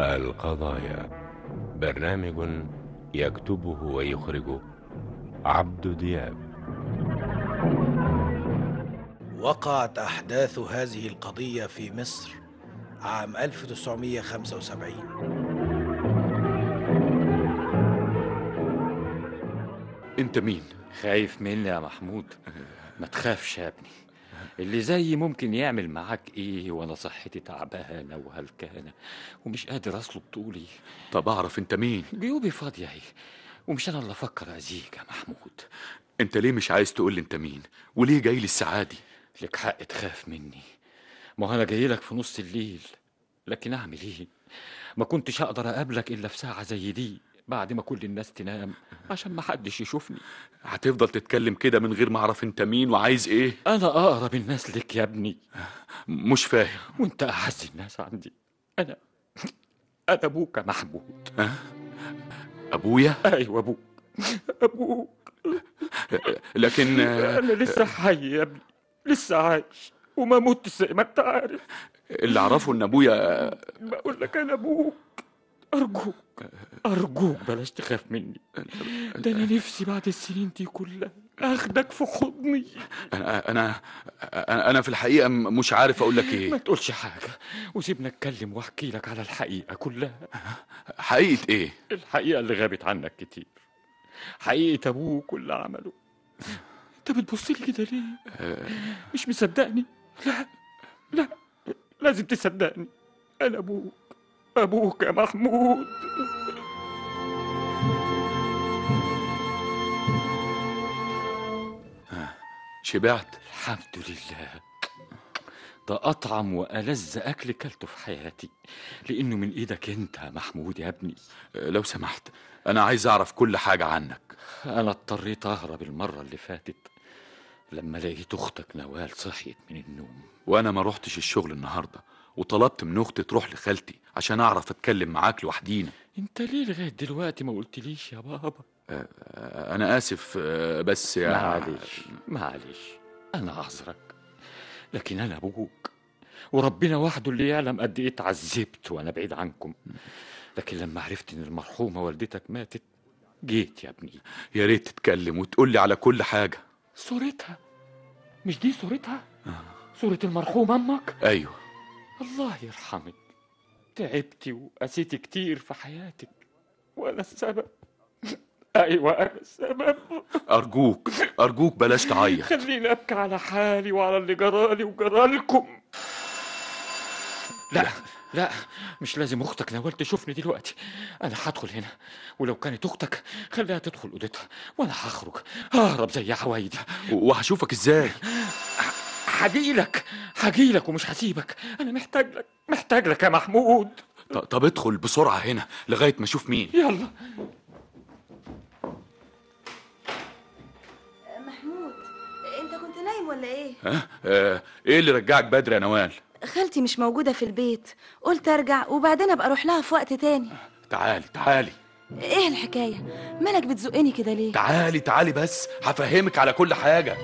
القضايا برنامج يكتبه ويخرجه عبد دياب وقعت أحداث هذه القضية في مصر عام 1975 انت مين خايف مني يا محمود ما تخافش يا ابني اللي زيي ممكن يعمل معاك ايه وانا صحتي تعبانه وهلكانه ومش قادر اصلب طولي طب اعرف انت مين جيوبي فاضيه اهي ومش انا اللي افكر اذيك يا محمود انت ليه مش عايز تقول لي انت مين وليه جاي لي الساعه دي لك حق تخاف مني ما هو انا جاي لك في نص الليل لكن اعمل ايه ما كنتش اقدر اقابلك الا في ساعه زي دي بعد ما كل الناس تنام عشان ما حدش يشوفني هتفضل تتكلم كده من غير ما اعرف انت مين وعايز ايه انا اقرب الناس لك يا ابني مش فاهم وانت اعز الناس عندي انا انا ابوك يا محمود ها ابويا ايوه ابوك ابوك لكن انا لسه حي يا ابني لسه عايش وما متش زي ما انت عارف اللي اعرفه ان ابويا بقول لك انا ابوك ارجوك ارجوك بلاش تخاف مني ده انا نفسي بعد السنين دي كلها اخدك في حضني انا انا انا أنا في الحقيقه م- مش عارف اقول لك ما ايه تقولش حاجه وسيبنا اتكلم واحكي لك على الحقيقه كلها حقيقه ايه الحقيقه اللي غابت عنك كتير حقيقه ابوك واللي عمله انت بتبص لي كده ليه مش مصدقني لا لا لازم تصدقني انا ابوك ابوك يا محمود شبعت الحمد لله ده أطعم وألذ أكل كلته في حياتي لأنه من إيدك أنت يا محمود يا ابني لو سمحت انا عايز اعرف كل حاجه عنك أنا اضطريت أهرب المرة اللي فاتت لما لقيت أختك نوال صحيت من النوم وانا ما روحتش الشغل النهارده وطلبت من اختي تروح لخالتي عشان اعرف اتكلم معاك لوحدينا أنت ليه لغاية دلوقتي ما قلتليش يا بابا آه، انا اسف آه، بس يا معلش معلش أنا أعذرك لكن أنا أبوك وربنا وحده اللي يعلم قد إيه اتعذبت وأنا بعيد عنكم لكن لما عرفت إن المرحومة والدتك ماتت جيت يا ابني يا ريت تتكلم وتقول لي على كل حاجه صورتها مش دي صورتها صورة المرحوم أمك ايوه الله يرحمك تعبتي وقسيتي كتير في حياتك وأنا السبب أيوة أنا السبب ارجوك ارجوك بلاش تعيط خليني أبكي على حالي وعلى اللي جرالي وجرالكم لا لا مش لازم اختك نوال تشوفني دلوقتي انا هدخل هنا ولو كانت اختك خليها تدخل اوضتها وانا هخرج ههرب زي عوايدي وهشوفك ازاي هجيلك هجيلك ومش هسيبك انا محتاج لك محتاج لك يا محمود ط- طب ادخل بسرعه هنا لغايه ما اشوف مين يلا محمود انت كنت نايم ولا ايه ها آه، ايه اللي رجعك بدري يا نوال خالتي مش موجوده في البيت قلت ارجع وبعدين ابقى اروح لها في وقت تاني تعالي تعالي ايه الحكايه مالك بتزقني كده ليه تعالي تعالي بس هفهمك على كل حاجه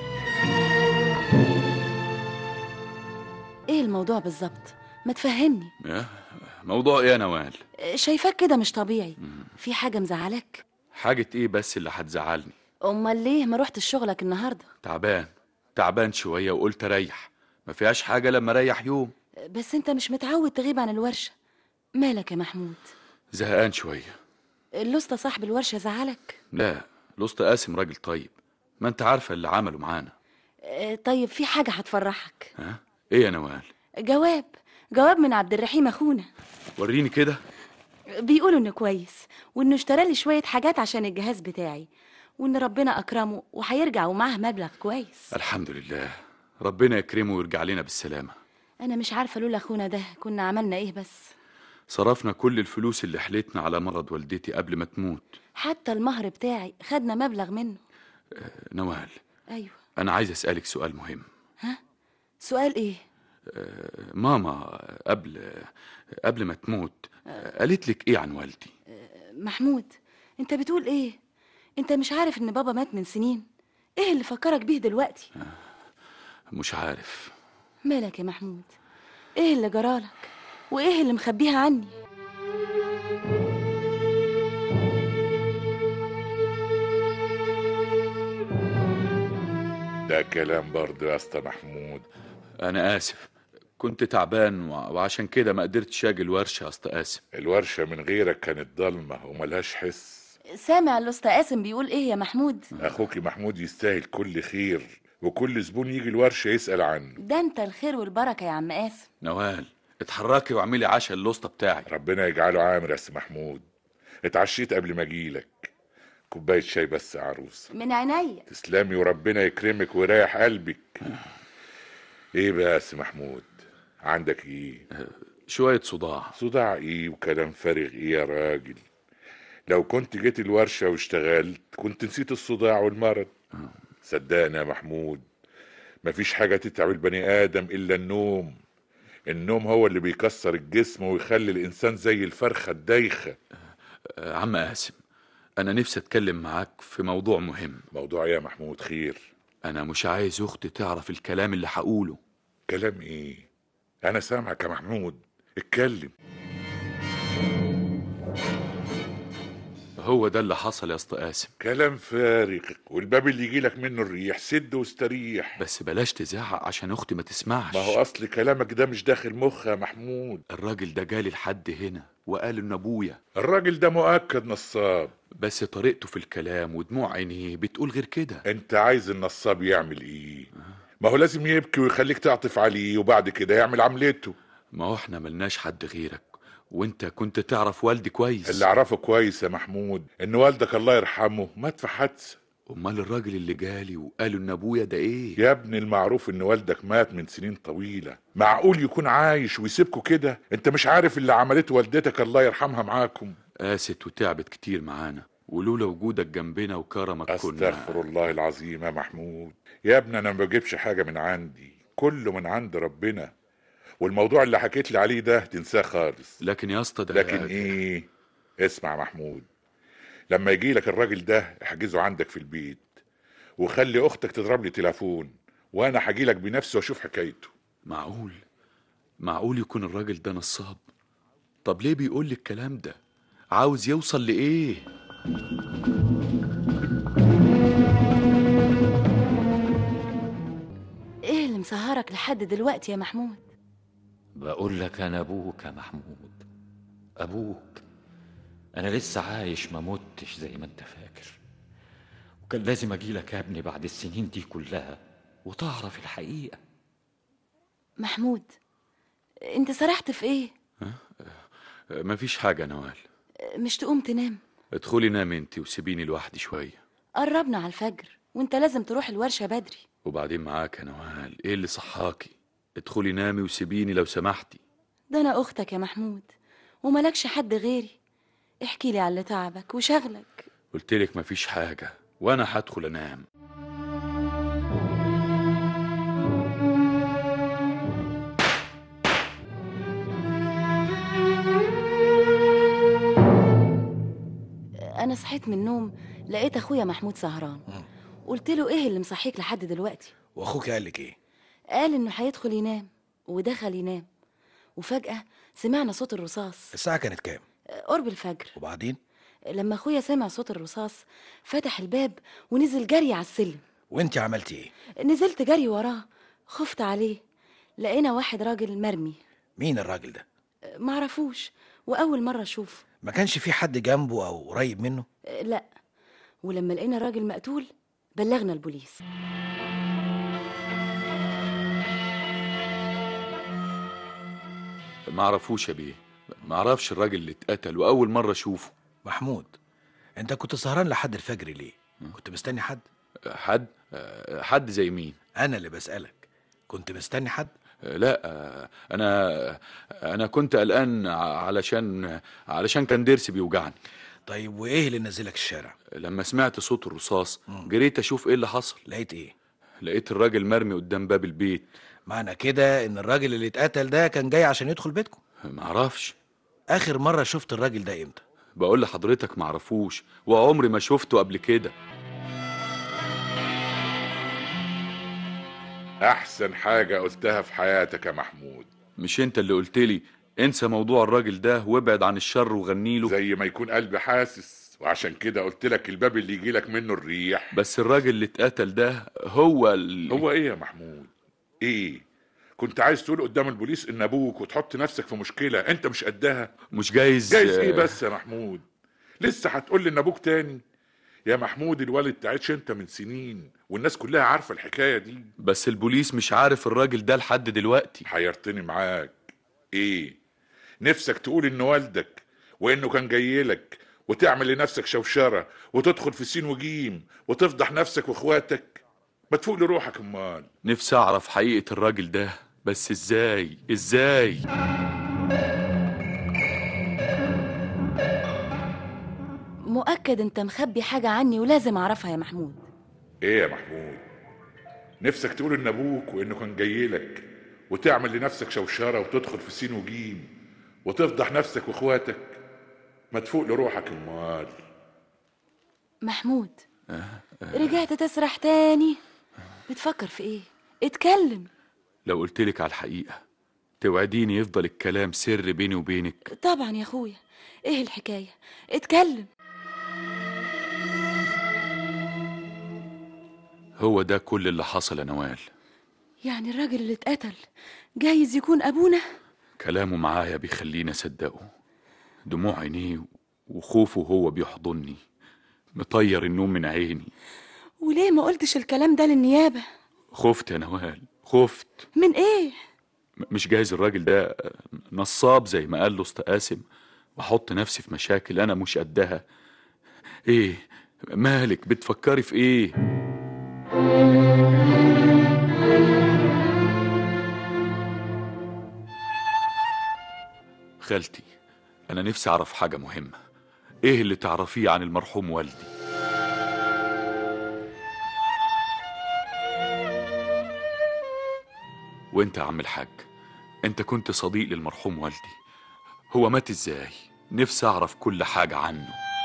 ايه الموضوع بالظبط ما تفهمني آه، موضوع ايه يا نوال شايفاك كده مش طبيعي في حاجه مزعلك حاجه ايه بس اللي هتزعلني امال ليه ما رحتش شغلك النهارده تعبان تعبان شويه وقلت اريح ما فيهاش حاجه لما اريح يوم بس انت مش متعود تغيب عن الورشه مالك يا محمود زهقان شويه اللوسته صاحب الورشه زعلك لا لوسط قاسم راجل طيب ما انت عارفه اللي عمله معانا اه، طيب في حاجه هتفرحك ها ايه يا نوال جواب جواب من عبد الرحيم اخونا وريني كده بيقولوا انه كويس وانه اشترى لي شويه حاجات عشان الجهاز بتاعي وان ربنا اكرمه وهيرجع ومعاه مبلغ كويس الحمد لله ربنا يكرمه ويرجع لنا بالسلامه انا مش عارفه لولا اخونا ده كنا عملنا ايه بس صرفنا كل الفلوس اللي حلتنا على مرض والدتي قبل ما تموت حتى المهر بتاعي خدنا مبلغ منه نوال ايوه انا عايز اسالك سؤال مهم سؤال ايه ماما قبل قبل ما تموت قالت لك ايه عن والدي محمود انت بتقول ايه انت مش عارف ان بابا مات من سنين ايه اللي فكرك بيه دلوقتي مش عارف مالك يا محمود ايه اللي جرالك وايه اللي مخبيها عني ده كلام برضه يا اسطى محمود انا اسف كنت تعبان وع- وعشان كده ما قدرتش اجي الورشه يا اسطى قاسم الورشة من غيرك كانت ضلمة وملهاش حس سامع الأستاذ قاسم بيقول إيه يا محمود أخوك محمود يستاهل كل خير وكل زبون يجي الورشة يسأل عنه ده أنت الخير والبركة يا عم قاسم نوال اتحركي واعملي عشاء الوسطى بتاعي ربنا يجعله عامر يا سي محمود اتعشيت قبل ما اجيلك كوباية شاي بس يا عروسة من عينيا تسلمي وربنا يكرمك ويريح قلبك ايه بقى يا سي محمود عندك ايه شويه صداع صداع ايه وكلام فارغ ايه يا راجل لو كنت جيت الورشة واشتغلت كنت نسيت الصداع والمرض صدقني يا محمود مفيش حاجة تتعب البني آدم إلا النوم النوم هو اللي بيكسر الجسم ويخلي الإنسان زي الفرخة الدايخة آه، عم قاسم انا نفسي اتكلم معاك في موضوع مهم موضوع إيه يا محمود خير انا مش عايز اختي تعرف الكلام اللي هقوله كلام ايه انا سامعك يا محمود اتكلم هو ده اللي حصل يا اسطى قاسم كلام فارغ والباب اللي يجيلك منه الريح سد واستريح بس بلاش تزعق عشان اختي ما تسمعش ما هو اصل كلامك ده مش داخل مخ يا محمود الراجل ده جالي لحد هنا وقال انه ابويا الراجل ده مؤكد نصاب بس طريقته في الكلام ودموع عينيه بتقول غير كده انت عايز النصاب يعمل ايه ما هو لازم يبكي ويخليك تعطف عليه وبعد كده يعمل عملته ما هو احنا ملناش حد غيرك وانت كنت تعرف والدي كويس اللي اعرفه كويس يا محمود ان والدك الله يرحمه مات في حادثه امال الراجل اللي جالي وقالوا ان ابويا ده ايه يا ابني المعروف ان والدك مات من سنين طويلة معقول يكون عايش ويسيبكوا كده انت مش عارف اللي عملته والدتك الله يرحمها معاكم قاست وتعبت كتير معانا ولولا وجودك جنبنا وكرمك كنا استغفر الله العظيم يا محمود يا ابني انا ما بجيبش حاجة من عندي كله من عند ربنا والموضوع اللي حكيت لي عليه ده تنساه خالص لكن يا اسطى ده لكن ايه اسمع محمود لما يجي لك الراجل ده احجزه عندك في البيت وخلي اختك تضرب لي تليفون وانا هجي لك بنفسي واشوف حكايته معقول معقول يكون الراجل ده نصاب طب ليه بيقول لي الكلام ده عاوز يوصل لايه إيه اللي مسهرك لحد دلوقتي يا محمود بقول لك انا ابوك يا محمود ابوك انا لسه عايش ما متش زي ما انت فاكر وكان لازم اجي لك يا ابني بعد السنين دي كلها وتعرف الحقيقه محمود أنت سرحت في إيه مفيش حاجه يا نوال مش تقوم تنام ادخلي نام انت وسيبيني لوحدي شويه قربنا على الفجر وانت لازم تروح الورشة بدري وبعدين معاك يا نوال ايه اللي صحاكي ادخلي نامي وسيبيني لو سمحتي ده انا اختك يا محمود وملكش حد غيري احكي لي على اللي تعبك وشغلك قلتلك مفيش حاجه وانا هدخل انام انا صحيت من النوم لقيت اخويا محمود سهران قلت له ايه اللي مصحيك لحد دلوقتي واخوك قال لك ايه قال انه هيدخل ينام ودخل ينام وفجأة سمعنا صوت الرصاص الساعه كانت كام قرب الفجر وبعدين لما اخويا سمع صوت الرصاص فتح الباب ونزل جري على السلم وانت عملتي ايه نزلت جري وراه خفت عليه لقينا واحد راجل مرمي مين الراجل ده معرفوش واول مره اشوفه ما كانش في حد جنبه او قريب منه لا ولما لقينا الراجل مقتول بلغنا البوليس معرفوش يا بيه معرفش الراجل اللي اتقتل واول مره اشوفه محمود انت كنت سهران لحد الفجر ليه كنت مستني حد حد آه، حد زي مين انا اللي بسالك كنت مستني حد آه، لا آه، انا انا كنت قلقان ع- علشان علشان كان ضرسي بيوجعني طيب وايه اللي نزلك الشارع لما سمعت صوت الرصاص جريت اشوف ايه اللي حصل لقيت ايه لقيت الراجل مرمي قدام باب البيت معنى كده ان الراجل اللي اتقتل ده كان جاي عشان يدخل بيتكم معرفش اخر مره شفت الراجل ده امتى بقول لحضرتك معرفوش وعمري ما شفته قبل كده احسن حاجة قلتها في حياتك يا محمود مش انت اللي قلت لي انسى موضوع الراجل ده وابعد عن الشر وغنيله زي ما يكون قلبي حاسس وعشان كده قلت لك الباب اللي يجي لك منه الريح بس الراجل اللي اتقتل ده هو ال... هو ايه يا محمود ايه كنت عايز تقول قدام البوليس ان ابوك وتحط نفسك في مشكله انت مش قدها مش جايز جايز ايه بس يا محمود لسه هتقول لي ان ابوك تاني يا محمود الوالد تعيش انت من سنين والناس كلها عارفه الحكايه دي بس البوليس مش عارف الراجل ده لحد دلوقتي حيرتني معاك ايه نفسك تقول ان والدك وانه كان جاي لك وتعمل لنفسك شوشره وتدخل في سين وجيم وتفضح نفسك واخواتك ما تفوق لروحك امال نفسي اعرف حقيقة الراجل ده بس ازاي ازاي مؤكد انت مخبي حاجة عني ولازم اعرفها يا محمود ايه يا محمود نفسك تقول ان ابوك وانه كان جاي لك وتعمل لنفسك شوشره وتدخل في سين وجيم وتفضح نفسك واخواتك ما تفوق لروحك امال محمود رجعت تسرح تاني بتفكر في ايه اتكلم لو قلتلك على الحقيقة توعديني يفضل الكلام سر بيني وبينك طبعا يا اخويا ايه الحكاية اتكلم هو ده كل اللي حصل يا نوال يعني الراجل اللي اتقتل جايز يكون ابونا كلامه معايا بيخليني اصدقه دموع عينيه وخوفه وهو بيحضني مطير النوم من عيني وليه ما قلتش الكلام ده للنيابة خفت يا نوال خفت من ايه م- مش جايز الراجل ده نصاب زي ما قال له أسطى قاسم واحط نفسي في مشاكل انا مش قدها ايه مالك بتفكري في ايه خالتي انا نفسي اعرف حاجه مهمه ايه اللي تعرفيه عن المرحوم والدي وانت يا عم الحاج انت كنت صديق للمرحوم والدي هو مات ازاي نفسي اعرف كل حاجه عنه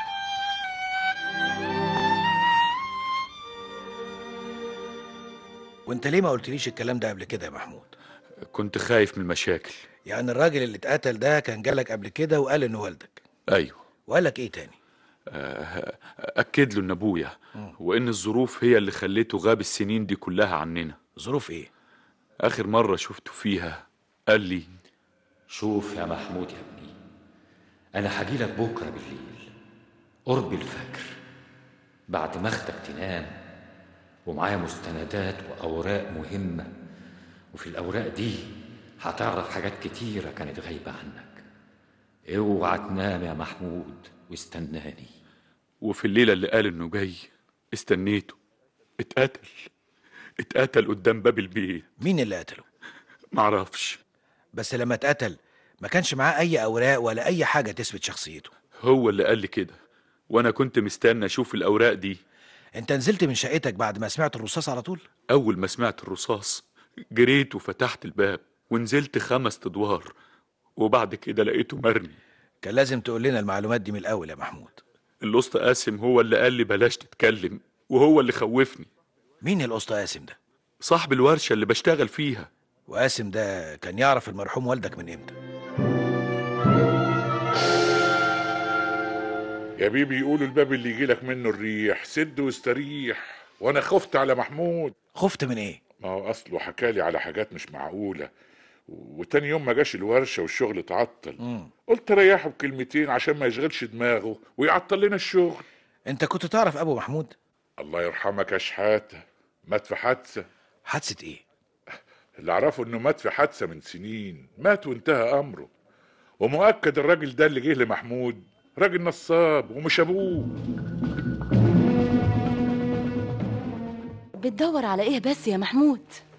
وانت ليه ما قلتليش الكلام ده قبل كده يا محمود كنت خايف من المشاكل يعني الراجل اللي اتقتل ده كان جالك قبل كده وقال انه والدك ايوه وقال لك ايه تاني اكد له ان ابويا وان الظروف هي اللي خليته غاب السنين دي كلها عننا ظروف ايه اخر مره شفته فيها قال لي شوف يا محمود يا ابني انا هجيلك بكره بالليل قرب الفجر بعد ما اختك تنام ومعايا مستندات واوراق مهمه وفي الاوراق دي هتعرف حاجات كتيره كانت غايبه عنك اوعى تنام يا محمود واستناني وفي الليله اللي قال انه جاي استنيته اتقتل اتقتل قدام باب البيت مين اللي قتله معرفش بس لما اتقتل ما كانش معاه اي اوراق ولا اي حاجه تثبت شخصيته هو اللي قال لي كده وانا كنت مستنى اشوف الاوراق دي انت نزلت من شقتك بعد ما سمعت الرصاص على طول اول ما سمعت الرصاص جريت وفتحت الباب ونزلت خمس ادوار وبعد كده لقيته مرمي كان لازم تقول لنا المعلومات دي من الاول يا محمود الاسطى قاسم هو اللي قال لي بلاش تتكلم وهو اللي خوفني مين الاسطى قاسم ده صاحب الورشه اللي بشتغل فيها وقاسم ده كان يعرف المرحوم والدك من امتى يا بيبي يقولوا الباب اللي يجي لك منه الريح سد واستريح وانا خفت على محمود خفت من ايه ما هو اصله حكالي على حاجات مش معقوله وتاني يوم ما جاش الورشه والشغل اتعطل مم. قلت ريحه بكلمتين عشان ما يشغلش دماغه ويعطل لنا الشغل انت كنت تعرف ابو محمود الله يرحمك يا شحاته مات في حادثه حادثه ايه اللي اعرفه انه مات في حادثه من سنين مات وانتهى امره ومؤكد الراجل ده اللي جه لمحمود راجل نصاب ومش ابوه بتدور على ايه بس يا محمود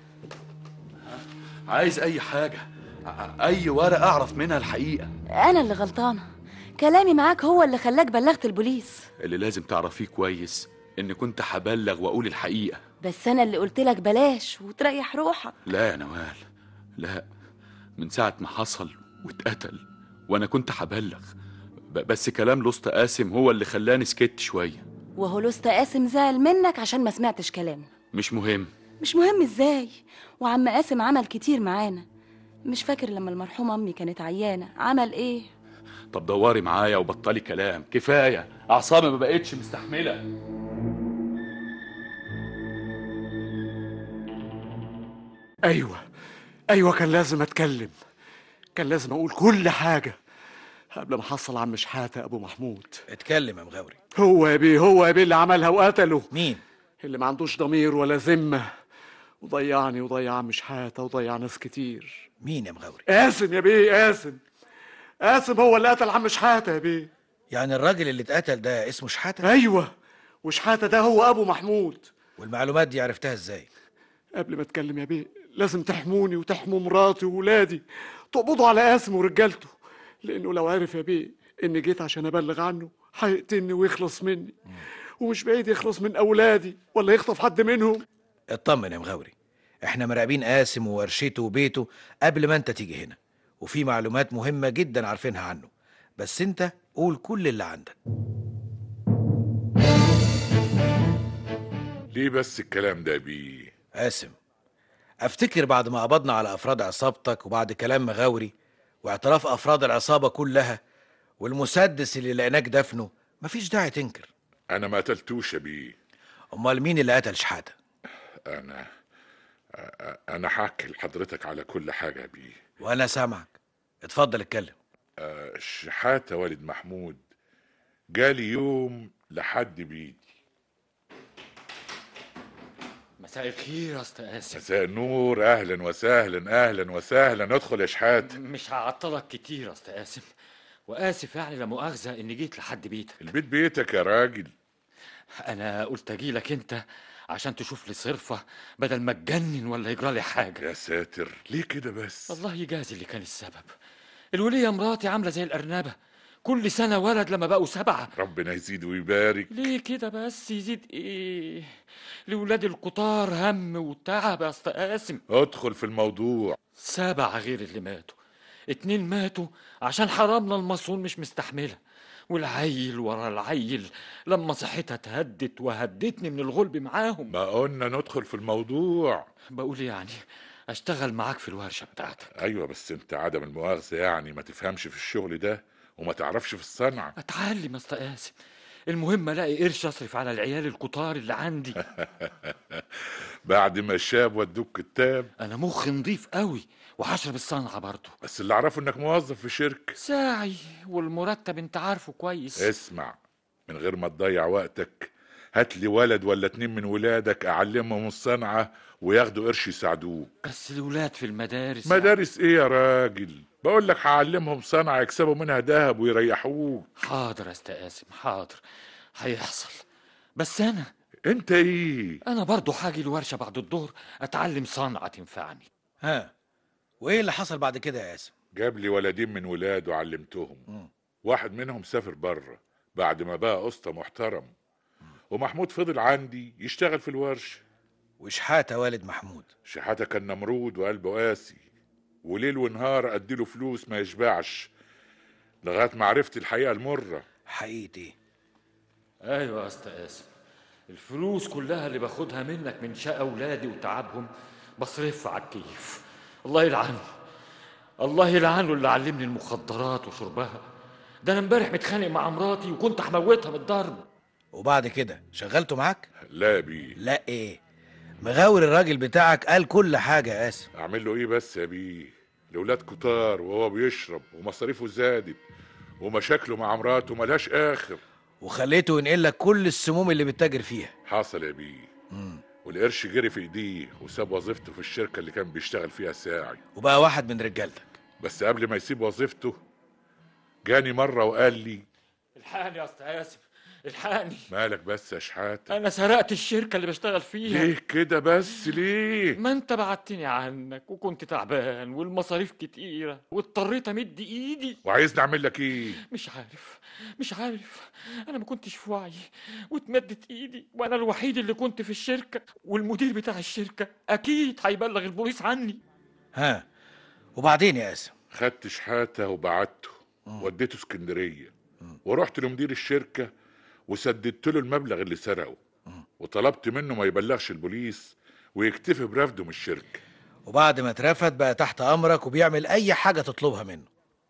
عايز اي حاجه ع- اي ورقه اعرف منها الحقيقه انا اللي غلطانة كلامي معاك هو اللي خلاك بلغت البوليس اللي لازم تعرفيه كويس ان كنت هبلغ واقول الحقيقه بس انا اللي قلت لك بلاش وتريح روحك لا يا نوال لا من ساعة ما حصل واتقتل وأنا كنت هبلغ ب- بس كلام الأسطى قاسم هو اللي خلاني سكت شوية وهو الأسطى قاسم زعل منك عشان ما سمعتش كلامه مش مهم مش مهم ازاي وعم قاسم عمل كتير معانا مش فاكر لما المرحومة أمي كانت عيانة عمل ايه طب دوري معايا وبطلي كلام كفايه اعصابي ما بقتش مستحمله ايوه ايوه كان لازم اتكلم كان لازم اقول كل حاجه قبل ما حصل عم شحاته ابو محمود اتكلم يا مغاوري هو يا بيه هو يا بيه اللي عملها وقتله مين اللي ما عندوش ضمير ولا ذمه وضيعني وضيع عم شحاته وضيع ناس كتير مين يا مغاوري قاسم يا بيه قاسم قاسم هو اللي قتل عم شحاته يا بيه يعني الراجل اللي اتقتل ده اسمه شحاته ايوه وشحاته ده هو ابو محمود والمعلومات دي عرفتها ازاي قبل ما اتكلم يا بيه لازم تحموني وتحموا مراتي وولادي تقبضوا على قاسم ورجالته لانه لو عرف يا بيه اني جيت عشان ابلغ عنه هيقتلني ويخلص مني ومش بعيد يخلص من اولادي ولا يخطف حد منهم اطمن يا مغاوري احنا مراقبين قاسم وورشته وبيته قبل ما انت تيجي هنا وفي معلومات مهمة جدا عارفينها عنه بس انت قول كل اللي عندك ليه بس الكلام ده بيه قاسم افتكر بعد ما قبضنا على افراد عصابتك وبعد كلام مغاوري واعتراف افراد العصابة كلها والمسدس اللي لقيناك دفنه مفيش داعي تنكر انا ما قتلتوش يا بيه امال مين اللي قتل شحاتة انا انا هحكي لحضرتك على كل حاجه يا بيه وانا سامعك اتفضل اتكلم شحاته والد محمود جالي يوم لحد بيتي مساء الخير يا استاذ قاسم مساء النور اهلا وسهلا اهلا وسهلا ادخل يا شحاته مش هعطلك كتير يا استاذ قاسم واسف يعني لا مؤاخذه اني جيت لحد بيتك البيت بيتك يا راجل انا قلت اجي لك انت عشان تشوف لي صرفه بدل ما اتجنن ولا يجرى لي حاجه يا ساتر ليه كده بس الله يجازي اللي كان السبب الوليه مراتي عامله زي الارنبه كل سنه ولد لما بقوا سبعه ربنا يزيد ويبارك ليه كده بس يزيد ايه لولاد القطار هم وتعب يا اسطى قاسم ادخل في الموضوع سبعة غير اللي ماتوا اتنين ماتوا عشان حرامنا المصون مش مستحملة والعيل ورا العيل لما صحتها تهدت وهدتني من الغلب معاهم ما قلنا ندخل في الموضوع بقول يعني اشتغل معاك في الورشة بتاعتك ايوه بس انت عدم المؤاخذه يعني ما تفهمش في الشغل ده وما تعرفش في الصنعه اتعلم يا اسطى قاسم المهم الاقي قرش اصرف على العيال الكتار اللي عندي بعد ما شاب ودوك كتاب انا مخي نضيف قوي وهشرب الصنعة برضه بس اللي اعرفه انك موظف في شركه ساعي والمرتب انت عارفه كويس اسمع من غير ما تضيع وقتك هات لي ولد ولا اتنين من ولادك اعلمهم الصنعه وياخدوا قرش يساعدوك بس الولاد في المدارس مدارس ايه يا راجل بقول لك هعلمهم صنعه يكسبوا منها ذهب ويريحوك حاضر يا استاذ قاسم حاضر هيحصل بس انا انت ايه انا برضه هاجي الورشه بعد الظهر اتعلم صنعه تنفعني ها وايه اللي حصل بعد كده يا قاسم جاب لي ولدين من ولاده وعلمتهم واحد منهم سافر بره بعد ما بقى اسطى محترم ومحمود فضل عندي يشتغل في الورشه وشحاتة والد محمود شحاته كان نمرود وقلبه قاسي وليل ونهار اديله فلوس ما يشبعش لغايه ما عرفت الحقيقه المره حقيقة ايه ايوه يا استاذ قاسم الفلوس كلها اللي باخدها منك من شقى اولادي وتعبهم بصرفها على الكيف الله يلعنه الله يلعنه اللي علمني المخدرات وشربها ده انا امبارح متخانق مع مراتي وكنت هموتها من الضرب وبعد كده شغلته معاك لا بيه لا ايه مغاور الراجل بتاعك قال كل حاجة يا قاسم اعمل له ايه بس يا بيه الاولاد كتار وهو بيشرب ومصاريفه زادت ومشاكله مع مراته ملهاش اخر وخليته ينقل لك كل السموم اللي بتتاجر فيها حصل يا بيه والقرش جري في ايديه وساب وظيفته في الشركه اللي كان بيشتغل فيها ساعي وبقى واحد من رجالتك بس قبل ما يسيب وظيفته جاني مره وقال لي الحقني يا استاذ قاسم الحقني مالك بس يا شحاته انا سرقت الشركه اللي بشتغل فيها ليه كده بس ليه ما انت بعدتني عنك وكنت تعبان والمصاريف كتيره واضطريت امد ايدي وعايزني اعمل لك ايه مش عارف مش عارف انا ما كنتش في وعي واتمدت ايدي وانا الوحيد اللي كنت في الشركه والمدير بتاع الشركه اكيد هيبلغ البوليس عني ها وبعدين يا قاسم خدت شحاته وبعته وديته اسكندريه ورحت لمدير الشركه وسددت له المبلغ اللي سرقه وطلبت منه ما يبلغش البوليس ويكتفي برفضه من الشركه وبعد ما اترفد بقى تحت امرك وبيعمل اي حاجة تطلبها منه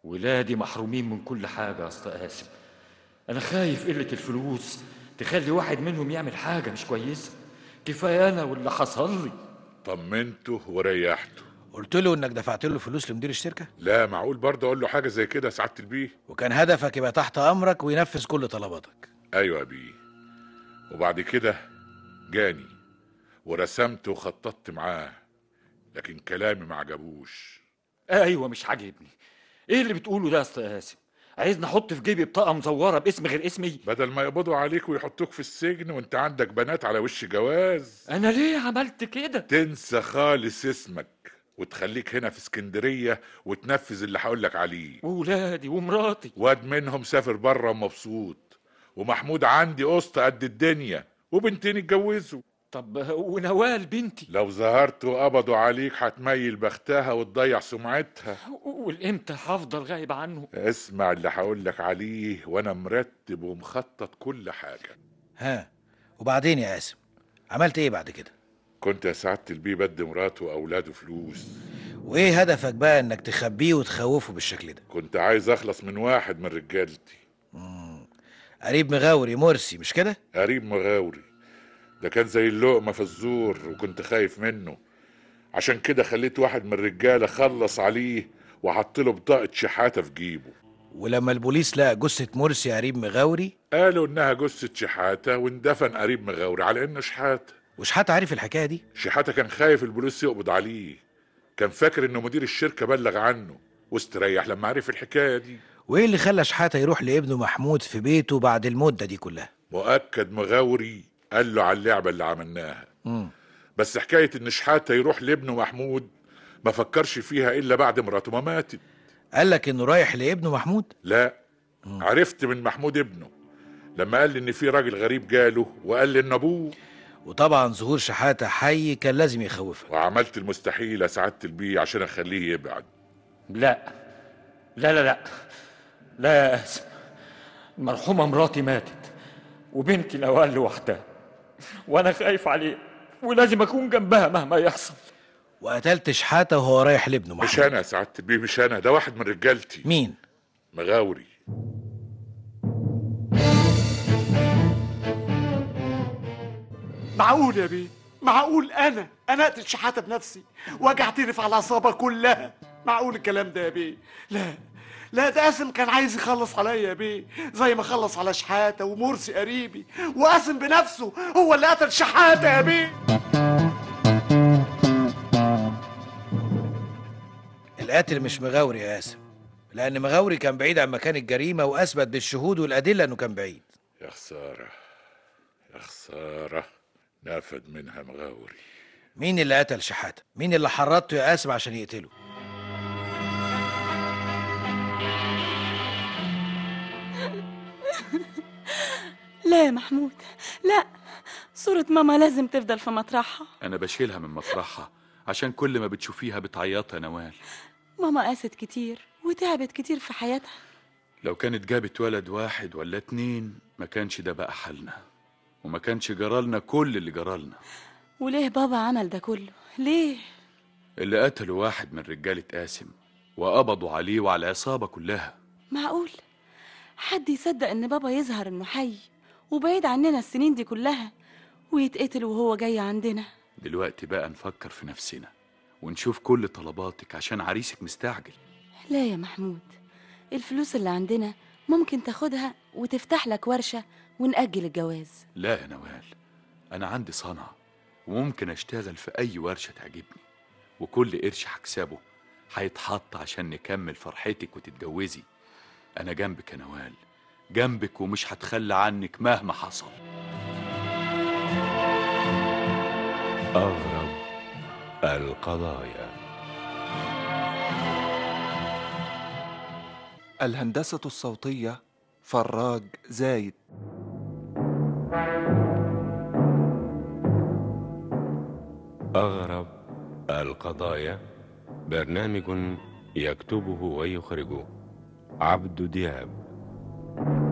ولادي محرومين من كل حاجة يا أسطى قاسم أنا خايف قلة الفلوس تخلي واحد منهم يعمل حاجة مش كويسة كفاية أنا واللي حصل لي طمنته وريحته قلت له انك دفعت له فلوس لمدير الشركه لا معقول برضه اقول له حاجه زي كده يا سعاده البيه وكان هدفك يبقى تحت امرك وينفذ كل طلباتك ايوه يا بيه وبعد كده جاني ورسمت وخططت معاه لكن كلامي ما عجبوش أيوة مش عاجبني إيه اللي بتقوله ده يا أسطى قاسم عايزني أحط في جيبي بطاقة مزورة باسم غير اسمي بدل ما يقبضوا عليك ويحطوك في السجن وانت عندك بنات على وش جواز أنا ليه عملت كده تنسى خالص اسمك وتخليك هنا في اسكندريه وتنفذ اللي هقولك عليه وولادي ومراتي واد منهم سافر بره ومبسوط ومحمود عندي قسط قد الدنيا وبنتين اتجوزوا طب ونوال بنتي لو ظهرت وقبضوا عليك هتميل بختها وتضيع سمعتها والامتى هفضل غايب عنه اسمع اللي هقولك عليه وانا مرتب ومخطط كل حاجه ها وبعدين يا قاسم عملت ايه بعد كده كنت يا سعاده البيه بدي مراته واولاده فلوس وايه هدفك بقى انك تخبيه وتخوفه بالشكل ده كنت عايز اخلص من واحد من رجالتي قريب مغاوري مرسي مش كده قريب مغاوري ده كان زي اللقمة في الزور وكنت خايف منه عشان كده خليت واحد من الرجالة خلص عليه وحط له بطاقة شحاتة في جيبه ولما البوليس لقى جثه مرسي قريب مغاوري قالوا انها جثة شحاتة واندفن قريب مغاوري على انه شحاتة وشحات عارف الحكايه دي شحاتة كان خايف البوليس يقبض عليه كان فاكر انه مدير الشركة بلغ عنه واستريح لما عرف الحكاية دي وايه اللي خلى شحاته يروح لابنه محمود في بيته بعد المده دي كلها مؤكد مغاوري قال له على اللعبة اللي عملناها مم. بس حكاية ان شحاتة يروح لابنه محمود ما فكرش فيها الا بعد مراته ما ماتت قال لك انه رايح لابنه محمود لا عرفت من محمود ابنه لما قال لي ان في راجل غريب جاله وقال لي ان ابوه وطبعا ظهور شحاته حي كان لازم يخوفك وعملت المستحيل يا سعاده البيه عشان اخليه يبعد لا لا لا لا لا يا قاسم المرحومة مراتي ماتت وبنتي نوال لوحدها وأنا خايف عليه ولازم أكون جنبها مهما يحصل وقتلت شحاته وهو رايح لابنه مش محمود انا يا سعاده البيه مش انا ده واحد من رجالتي مين مغاوري معقول يا بيه معقول انا انا اقتل شحاته بنفسي واجي اعترف على العصابه كلها معقول الكلام ده يا بيه لا لا ده قاسم كان عايز يخلص عليا يا بيه زي ما خلص على شحاته ومرسي قريبي وقاسم بنفسه هو اللي قتل شحاته يا بيه القاتل مش مغاوري يا قاسم لان مغاوري كان بعيد عن مكان الجريمه واثبت بالشهود والادله انه كان بعيد يا خساره يا خساره نافد منها مغاوري مين اللي قتل شحاته مين اللي حرضته يا قاسم عشان يقتله لا يا محمود لا صورة ماما لازم تفضل في مطرحها انا بشيلها من مطرحها عشان كل ما بتشوفيها بتعيط يا نوال ماما قاست كتير وتعبت كتير في حياتها لو كانت جابت ولد واحد ولا اتنين ما كانش ده بقى حالنا وما كانش جرالنا كل اللي جرالنا وليه بابا عمل ده كله ليه اللي قتلوا واحد من رجالة قاسم وقبضوا عليه وعلى العصابة كلها معقول حد يصدق ان بابا يظهر انه حي وبعيد عننا السنين دي كلها ويتقتل وهو جاي عندنا دلوقتي بقى نفكر في نفسنا ونشوف كل طلباتك عشان عريسك مستعجل لا يا محمود الفلوس اللي عندنا ممكن تاخدها وتفتح لك ورشة ونأجل الجواز لا يا نوال أنا عندي صنعة وممكن أشتغل في أي ورشة تعجبني وكل قرش هكسبه هيتحط عشان نكمل فرحتك وتتجوزي أنا جنبك يا نوال جنبك ومش هتخلى عنك مهما حصل أغرب القضايا الهندسة الصوتية فراج زايد أغرب القضايا برنامج يكتبه ويخرجه عبد دياب